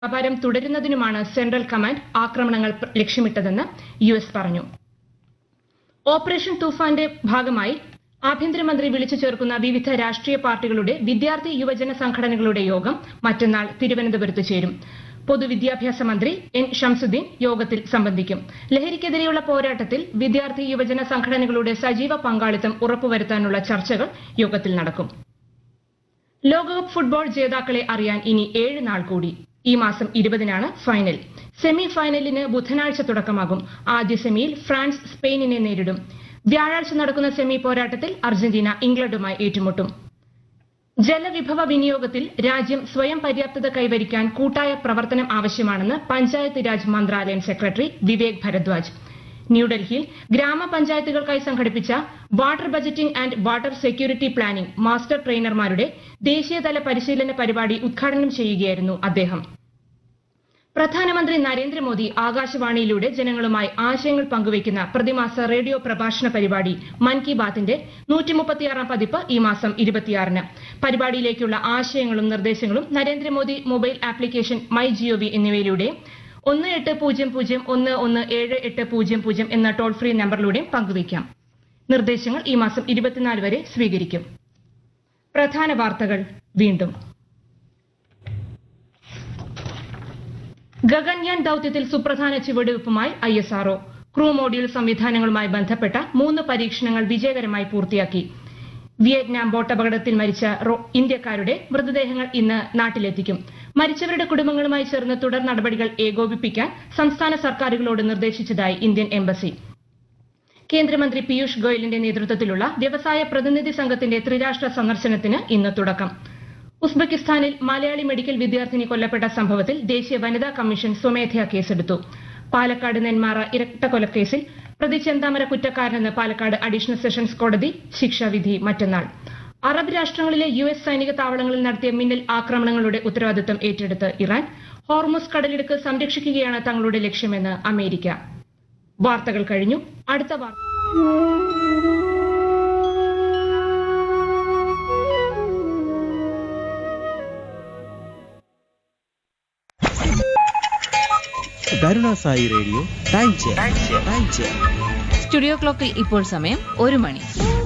വ്യാപാരം തുടരുന്നതിനുമാണ് central command ആക്രമണങ്ങൾ പ്ര- ലക്ഷ്യമിട്ടതെന്ന് യു എസ് പറഞ്ഞു ഓപ്പറേഷൻ തൂഫാന്റെ ഭാഗമായി ആഭ്യന്തരമന്ത്രി വിളിച്ചു ചേർക്കുന്ന വിവിധ രാഷ്ട്രീയ പാർട്ടികളുടെ വിദ്യാർത്ഥി യുവജന സംഘടനകളുടെ യോഗം മറ്റന്നാൾ തിരുവനന്തപുരത്ത് ചേരും പൊതുവിദ്യാഭ്യാസ മന്ത്രി എൻ ഷംസുദ്ദീൻ യോഗത്തിൽ സംബന്ധിക്കും ലഹരിക്കെതിരെയുള്ള പോരാട്ടത്തിൽ വിദ്യാർത്ഥി യുവജന സംഘടനകളുടെ സജീവ പങ്കാളിത്തം ഉറപ്പുവരുത്താനുള്ള ചർച്ചകൾ യോഗത്തിൽ നടക്കും ലോകകപ്പ് ഫുട്ബോൾ ജേതാക്കളെ അറിയാൻ ഇനി ഏഴ് നാൾ കൂടി ഈ മാസം ഇരുപതിനാണ് ഫൈനൽ സെമി ഫൈനലിന് ബുധനാഴ്ച തുടക്കമാകും ആദ്യ സെമിയിൽ ഫ്രാൻസ് സ്പെയിനിനെ നേരിടും വ്യാഴാഴ്ച നടക്കുന്ന സെമി പോരാട്ടത്തിൽ അർജന്റീന ഇംഗ്ലണ്ടുമായി ഏറ്റുമുട്ടും ജലവിഭവ വിനിയോഗത്തിൽ രാജ്യം സ്വയം പര്യാപ്തത കൈവരിക്കാൻ കൂട്ടായ പ്രവർത്തനം ആവശ്യമാണെന്ന് പഞ്ചായത്ത് രാജ് മന്ത്രാലയം സെക്രട്ടറി വിവേക് ഭരദ്വാജ് ന്യൂഡൽഹിയിൽ ഗ്രാമപഞ്ചായത്തുകൾക്കായി സംഘടിപ്പിച്ച water budgeting and water security planning master ട്രെയിനർമാരുടെ ദേശീയതല പരിശീലന പരിപാടി ഉദ്ഘാടനം ചെയ്യുകയായിരുന്നു അദ്ദേഹം പ്രധാനമന്ത്രി നരേന്ദ്രമോദി ആകാശവാണിയിലൂടെ ജനങ്ങളുമായി ആശയങ്ങൾ പങ്കുവയ്ക്കുന്ന പ്രതിമാസ റേഡിയോ പ്രഭാഷണ പരിപാടി മൻ കി ബാത്തിന്റെ നൂറ്റിമുപ്പത്തിയാറാം പതിപ്പ് ഈ മാസം ഇരുപത്തിയാറിന് പരിപാടിയിലേക്കുള്ള ആശയങ്ങളും നിർദ്ദേശങ്ങളും Narendra Modi mobile application my G O V എന്നിവയിലൂടെ ഒന്ന് എട്ട് പൂജ്യം പൂജ്യം ഒന്ന് ഒന്ന് ഏഴ് എട്ട് പൂജ്യം പൂജ്യം എന്ന ടോൾ ഫ്രീ നമ്പറിലൂടെയും പങ്കുവയ്ക്കാം നിർദ്ദേശങ്ങൾ ഈ മാസം ഇരുപത്തിനാല് വരെ സ്വീകരിക്കും പ്രധാന വാർത്തകൾ വീണ്ടും ഗഗൻയാൻ ദൌത്യത്തിൽ സുപ്രധാന ചുവടുവയ്പുമായി I S R O crew module സംവിധാനങ്ങളുമായി ബന്ധപ്പെട്ട മൂന്ന് പരീക്ഷണങ്ങൾ വിജയകരമായി പൂർത്തിയാക്കി വിയറ്റ്നാം ബോട്ടപകടത്തിൽ മരിച്ച റോ- ഇന്ത്യക്കാരുടെ മൃതദേഹങ്ങൾ ഇന്ന് നാട്ടിലെത്തിക്കും മരിച്ചവരുടെ കുടുംബങ്ങളുമായി ചേർന്ന് തുടർ നടപടികൾ ഏകോപിപ്പിക്കാൻ സംസ്ഥാന സർക്കാരുകളോട് നിർദ്ദേശിച്ചതായി ഇന്ത്യൻ എംബസി കേന്ദ്രമന്ത്രി പീയൂഷ് ഗോയലിന്റെ നേതൃത്വത്തിലുള്ള വ്യവസായ പ്രതിനിധി സംഘത്തിന്റെ ത്രിരാഷ്ട്ര സന്ദർശനത്തിന് ഇന്ന് തുടക്കം ഉസ്ബെക്കിസ്ഥാനിൽ മലയാളി മെഡിക്കൽ വിദ്യാർത്ഥിനി കൊല്ലപ്പെട്ട സംഭവത്തിൽ ദേശീയ വനിതാ കമ്മീഷൻ സ്വമേധയാ കേസെടുത്തു പാലക്കാട് നെന്മാറ ഇരട്ടക്കൊലക്കേസിൽ പ്രതി ചെന്താമര കുറ്റക്കാരനെന്ന് പാലക്കാട് അഡീഷണൽ സെഷൻസ് കോടതി ശിക്ഷാവിധി മറ്റന്നാൾ അറബ് രാഷ്ട്രങ്ങളിലെ യു എസ് സൈനിക താവളങ്ങളിൽ നടത്തിയ മിന്നൽ ആക്രമണങ്ങളുടെ ഉത്തരവാദിത്തം ഏറ്റെടുത്ത് ഇറാൻ ഹോർമുസ് കടലിടുക്ക് സംരക്ഷിക്കുകയാണ് തങ്ങളുടെ ലക്ഷ്യമെന്ന് അമേരിക്ക വാർത്തകൾ കഴിഞ്ഞു അടുത്ത വാർത്ത കരുണാസായി radio time chair time chair studio ക്ലോക്കിൽ ഇപ്പോൾ സമയം ഒരു മണി